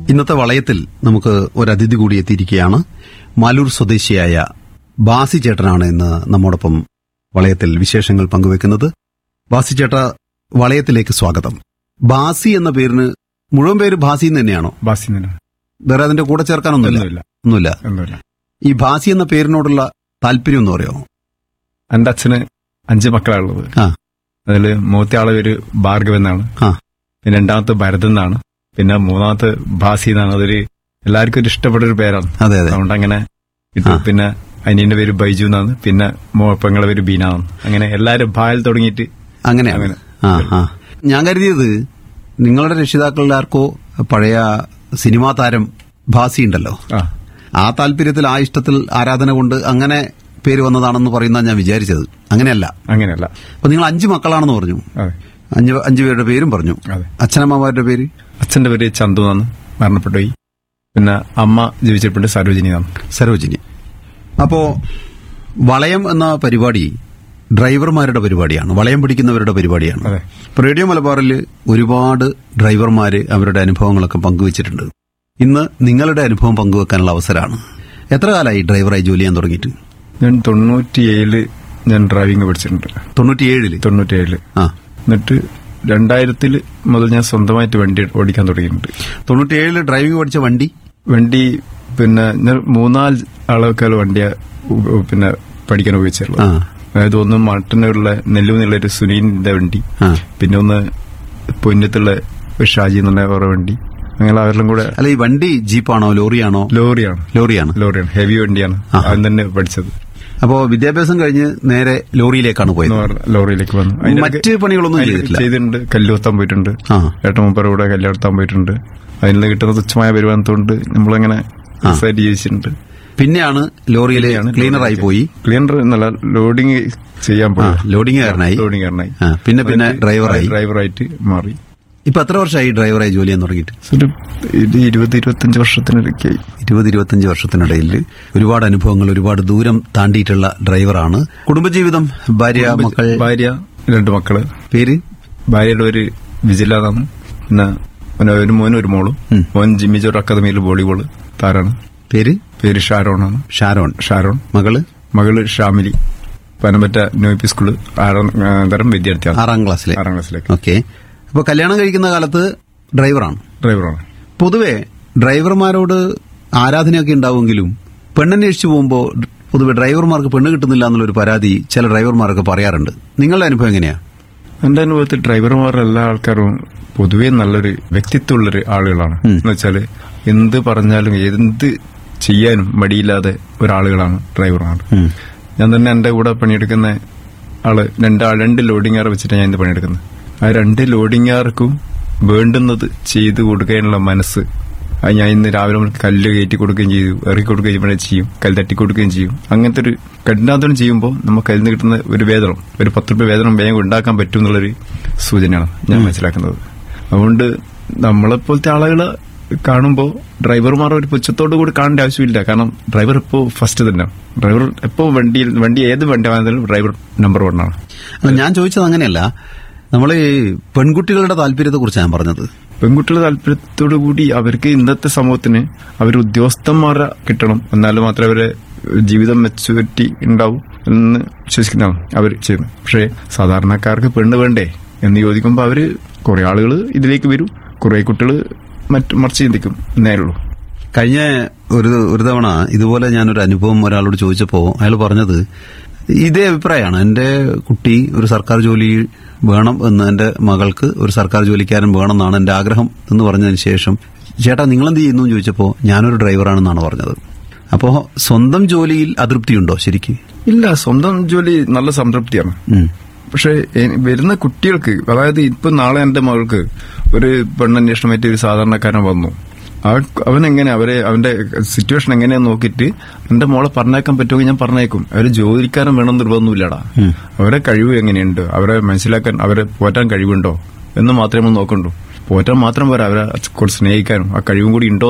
ഇന്നത്തെ വളയത്തിൽ നമുക്ക് ഒരു അതിഥി കൂടി എത്തിയിരിക്കുകയാണ് മാലൂർ സ്വദേശിയായ ബാസി ചേട്ടനാണ് ഇന്ന് നമ്മോടൊപ്പം വളയത്തിൽ വിശേഷങ്ങൾ പങ്കുവെക്കുന്നത് ബാസി ചേട്ട വളയത്തിലേക്ക് സ്വാഗതം ബാസി എന്ന പേരിന് മുഴുവൻ പേര് ബാസി എന്ന് തന്നെയാണോ ബാസിന് വേറെ അതിന്റെ കൂടെ ചേർക്കാനൊന്നുമില്ല ഒന്നുമില്ല ഒന്നുമില്ല ഒന്നുമില്ല ഈ ബാസി എന്ന പേരിനോടുള്ള താല്പര്യം എന്ന് പറയുമോ എന്റെ അച്ഛന് അഞ്ച് മക്കളാണുള്ളത് ആ. അതില് മൂത്ത ആളെ പേര് ഭാർഗവ് എന്നാണ് ആ. പിന്നെ രണ്ടാമത്തെ ഭരത് എന്നാണ് പിന്നെ മൂന്നാമത്തെ ഭാസി എന്നാണ് അതൊരു എല്ലാവർക്കും ഒരു ഇഷ്ടപ്പെട്ട ഒരു പേരാണ് അതെ അതെ അതുകൊണ്ട് അങ്ങനെ ഇട്ടു ആ. പിന്നെ അനിയന്റെ പേര് ബൈജു എന്നാണ് പിന്നെ മോ- പെങ്ങളെ പേര് ബീന എന്നാണ് അങ്ങനെ എല്ലാരും ഭായിൽ തുടങ്ങിയിട്ട് അങ്ങനെയാണ് അങ്ങനെ. ആ ആ ഞാൻ കരുതിയത് നിങ്ങളുടെ രക്ഷിതാക്കളിൽ ആർക്കോ പഴയ സിനിമാ താരം ഭാസി ഉണ്ടല്ലോ ആ ആ താല്പര്യത്തിൽ ആ ഇഷ്ടത്തിൽ ആരാധന കൊണ്ട് അങ്ങനെ പേര് വന്നതാണെന്ന് പറയുന്ന ഞാൻ വിചാരിച്ചത് അങ്ങനെയല്ല അങ്ങനെയല്ല അപ്പൊ നിങ്ങൾ അഞ്ച് മക്കളാണെന്ന് പറഞ്ഞു അതെ അഞ്ച് അഞ്ചു പേരുടെ പേരും പറഞ്ഞു അതെ അച്ഛനമ്മമാരുടെ പേര് അച്ഛന്റെ പേര് ചന്തു എന്നാണ് മരണപ്പെട്ടുപോയി പിന്നെ അമ്മ ജീവിച്ചിട്ടുണ്ട് സരോജിനി എന്നാണ് സരോജിനി അപ്പോ വളയം എന്ന പരിപാടി ഡ്രൈവർമാരുടെ പരിപാടിയാണ് വളയം പിടിക്കുന്നവരുടെ പരിപാടിയാണ് അതെ ഇപ്പൊ റേഡിയോ മലബാറിൽ ഒരുപാട് ഡ്രൈവർമാര് അവരുടെ അനുഭവങ്ങളൊക്കെ പങ്കുവച്ചിട്ടുണ്ട് ഇന്ന് നിങ്ങളുടെ അനുഭവം പങ്കുവെക്കാനുള്ള അവസരമാണ് എത്ര കാലമായി ഡ്രൈവറായി ജോലി ചെയ്യാൻ തുടങ്ങിയിട്ട് ഞാൻ തൊണ്ണൂറ്റിയേഴില് ഞാൻ ഡ്രൈവിംഗ് പഠിച്ചിട്ടുണ്ട് തൊണ്ണൂറ്റിയേഴില് തൊണ്ണൂറ്റിയേഴില് ആ എന്നിട്ട് രണ്ടായിരത്തിൽ മുതൽ ഞാൻ സ്വന്തമായിട്ട് വണ്ടി ഓടിക്കാൻ തുടങ്ങിയിട്ടുണ്ട് തൊണ്ണൂറ്റിയേഴില് ഡ്രൈവിംഗ് പഠിച്ച വണ്ടി വണ്ടി പിന്നെ ഞാൻ മൂന്നാല് ആളൊക്കെ വണ്ടി പിന്നെ പഠിക്കാൻ ഉപയോഗിച്ചുള്ളൂ ആ അതായത് ഒന്ന് മട്ടനുള്ള നെല്ലുന്നുള്ള ഒരു സുനീലിന്റെ വണ്ടി ആ പിന്നെ ഒന്ന് പൊന്നത്തുള്ള ഒരു ഷാജി എന്നുള്ള വേറെ വണ്ടി അങ്ങനെ അവരെല്ലാം കൂടെ അല്ല ഈ വണ്ടി ജീപ്പാണോ ലോറിയാണോ ലോറിയാണ് ലോറിയാണ് ലോറിയാണ് ഹെവി വണ്ടിയാണ് ആ. അതിന് തന്നെ പഠിച്ചത് അപ്പോ വിദ്യാഭ്യാസം കഴിഞ്ഞ് നേരെ ലോറിയിലേക്കാണ് പോയത് എന്ന് പറഞ്ഞ ലോറിയിലേക്ക് വന്നു അതിന്റെ മറ്റ് ഇടയ്ക്ക് പണികളൊന്നും അതിന്റെ ചെയ്തിട്ടില്ല ചെയ്തിട്ടുണ്ട് കല്ലുകൊത്താൻ പോയിട്ടുണ്ട് ആ ഏട്ടൻ മുപ്പറ കൂടെ കല്യാണത്താൻ പോയിട്ടുണ്ട് അതിൽ നിന്ന് കിട്ടുന്ന തുച്ഛമായ വരുമാനത്തോണ്ട് നമ്മളങ്ങനെ രസമായിട്ട് ജീവിച്ചിട്ടുണ്ട് പിന്നെയാണ് ലോറിയിലെ ക്ലീനറായി പോയി ക്ലീനർ എന്നല്ല ലോഡിങ് ചെയ്യാൻ ആ പോയി ലോഡിംഗുകാരനായി ലോഡിംഗ് കാരനായി ആ, പിന്നെ പിന്നെ ഡ്രൈവറായി ഡ്രൈവറായിട്ട് മാറി ഇപ്പൊ എത്ര വർഷമായി ഡ്രൈവറായി ജോലി ചെയ്യാൻ തുടങ്ങിയിട്ട് ഒരു ഇത് ഇരുപത് ഇരുപത്തഞ്ച് വർഷത്തിനിടയ്ക്കായി ഇരുപത് ഇരുപത്തഞ്ച് വർഷത്തിനിടയിൽ ഒരുപാട് അനുഭവങ്ങൾ ഒരുപാട് ദൂരം താണ്ടിയിട്ടുള്ള ഡ്രൈവറാണ് കുടുംബജീവിതം ഭാര്യ മക്കൾ ഭാര്യ രണ്ട് മക്കള് പേര് ഭാര്യയുടെ ഒരു വിജില എന്നാണ് പിന്നെ പിന്നെ ഒരു മോനും ഒരു മോളും ഉം. മോൻ ജിമ്മി ജോർ അക്കാദമിയിൽ വോളിബോൾ താരാണ് പേര് പേര് ഷാരോൺ ആണ് ഷാരോൺ ഷാരോൺ മകള് മകള് ഷാമിലി പനമ്പറ്റ ന്യൂപി സ്കൂള് ആറാം ആ, തരം വിദ്യാർത്ഥിയാണ് ആറാം ക്ലാസ്സിലെ ആറാം ക്ലാസ്സിലേക്ക് ഓക്കെ അപ്പൊ കല്യാണം കഴിക്കുന്ന കാലത്ത് ഡ്രൈവറാണ് ഡ്രൈവറാണ് പൊതുവെ ഡ്രൈവർമാരോട് ആരാധനയൊക്കെ ഉണ്ടാവുമെങ്കിലും പെണ്ണന്വേഷിച്ചു പോകുമ്പോൾ പൊതുവെ ഡ്രൈവർമാർക്ക് പെണ്ണ് കിട്ടുന്നില്ല എന്നുള്ളൊരു പരാതി ചില ഡ്രൈവർമാരൊക്കെ പറയാറുണ്ട് നിങ്ങളുടെ അനുഭവം എങ്ങനെയാ എന്റെ അനുഭവത്തിൽ ഡ്രൈവർമാർ എല്ലാ ആൾക്കാരും പൊതുവെ നല്ലൊരു വ്യക്തിത്വമുള്ളൊരു ആളുകളാണ് ഉം. എന്ന് വെച്ചാല് എന്ത് പറഞ്ഞാലും എന്ത് ചെയ്യാനും മടിയില്ലാതെ ഒരാളുകളാണ് ഡ്രൈവർമാർ ഉം. ഞാൻ തന്നെ എന്റെ കൂടെ പണിയെടുക്കുന്ന ആള് രണ്ട് ആ- രണ്ട് ലോഡിങ്ങാർ വെച്ചിട്ടാണ് ഞാൻ ഇന്ന് പണിയെടുക്കുന്നത് ആ രണ്ട് ലോഡിങ്ങാർക്കും വേണ്ടുന്നത് ചെയ്തു കൊടുക്കാനുള്ള മനസ്സ് അത് ഞാൻ ഇന്ന് രാവിലെ മുതൽ കല്ല് കയറ്റി കൊടുക്കുകയും ചെയ്തു ഇറക്കി കൊടുക്കുകയും ചെയ്യുമ്പോഴേ ചെയ്യും കല്ല് തട്ടി കൊടുക്കുകയും ചെയ്യും അങ്ങനത്തെ ഒരു കഠിനാധ്വാനം ചെയ്യുമ്പോൾ നമുക്ക് അതിൽ നിന്ന് കിട്ടുന്ന ഒരു വേതനം ഒരു പത്ത് രൂപ വേതനം വേഗം ഉണ്ടാക്കാൻ പറ്റും എന്നുള്ളൊരു സൂചനയാണ് ഞാൻ മനസ്സിലാക്കുന്നത് അതുകൊണ്ട് നമ്മളെപ്പോലത്തെ ആളുകളെ കാണുമ്പോൾ ഡ്രൈവർമാർ ഒരു പുച്ഛത്തോടു കൂടി കാണേണ്ട ആവശ്യമില്ല കാരണം ഡ്രൈവർ ഇപ്പോൾ ഫസ്റ്റ് തന്നെ ഡ്രൈവർ എപ്പോൾ വണ്ടിയിൽ വണ്ടി ഏത് വണ്ടി വാങ്ങുന്നതിലും ഡ്രൈവർ നമ്പർ വൺ ആണ് അല്ല ഞാൻ ചോദിച്ചത് അങ്ങനെയല്ല നമ്മൾ ഈ പെൺകുട്ടികളുടെ താല്പര്യത്തെ കുറിച്ച് ഞാൻ പറഞ്ഞത് പെൺകുട്ടികളുടെ താല്പര്യത്തോടു കൂടി അവർക്ക് ഇന്നത്തെ സമൂഹത്തിന് അവർ ഉദ്യോഗസ്ഥന്മാരെ കിട്ടണം എന്നാലും മാത്രമേ അവരെ ജീവിതം മെച്ചൂരിറ്റി ഉണ്ടാവും എന്ന് വിശ്വസിക്കുന്നതാണ് അവർ ചെയ്യുന്നത് പക്ഷേ സാധാരണക്കാർക്ക് പെണ്ണ് വേണ്ടേ എന്ന് ചോദിക്കുമ്പോൾ അവര് കുറെ ആളുകൾ ഇതിലേക്ക് വരും കുറെ കുട്ടികൾ മറ്റ് മറിച്ച് ചിന്തിക്കും എന്നേ ഉള്ളൂ കഴിഞ്ഞ ഒരു ഒരു തവണ ഇതുപോലെ ഞാനൊരു അനുഭവം ഒരാളോട് ചോദിച്ചപ്പോൾ അയാൾ പറഞ്ഞത് ഇതേ അഭിപ്രായമാണ് എന്റെ കുട്ടി ഒരു സർക്കാർ ജോലി വേണം എന്ന് എന്റെ മകൾക്ക് ഒരു സർക്കാർ ജോലിക്കാരൻ വേണം എന്നാണ് എന്റെ ആഗ്രഹം എന്ന് പറഞ്ഞതിന് ശേഷം ചേട്ടാ നിങ്ങൾ എന്ത് ചെയ്യുന്നു എന്ന് ചോദിച്ചപ്പോൾ ഞാനൊരു ഡ്രൈവറാണെന്നാണ് പറഞ്ഞത് അപ്പോൾ സ്വന്തം ജോലിയിൽ അതൃപ്തിയുണ്ടോ ശരിക്കും ഇല്ല സ്വന്തം ജോലി നല്ല സംതൃപ്തിയാണ് ഉം. പക്ഷെ എ- വരുന്ന കുട്ടികൾക്ക് അതായത് ഇപ്പൊ നാളെ എന്റെ മകൾക്ക് ഒരു പെണ്ണന്വേഷണമായിട്ട് ഒരു സാധാരണക്കാരൻ വന്നു അവൻ അവൻ എങ്ങനെ അവരെ അവന്റെ സിറ്റുവേഷൻ എങ്ങനെയാന്ന് നോക്കിയിട്ട് എന്റെ മോളെ പറഞ്ഞേക്കാൻ പറ്റുമെങ്കിൽ ഞാൻ പറഞ്ഞേക്കും അവര് ജോലിക്കാരൻ വേണം നിർബന്ധമില്ലടാ ഉം. അവരെ കഴിവ് എങ്ങനെയുണ്ട് അവരെ മനസ്സിലാക്കാൻ അവരെ പോറ്റാൻ കഴിവുണ്ടോ എന്ന് മാത്രമേ നമ്മൾ നോക്കണ്ടു പോറ്റാൻ മാത്രം പോരാ അവരെ കുറച്ച് സ്നേഹിക്കാനും ആ കഴിവും കൂടി ഉണ്ടോ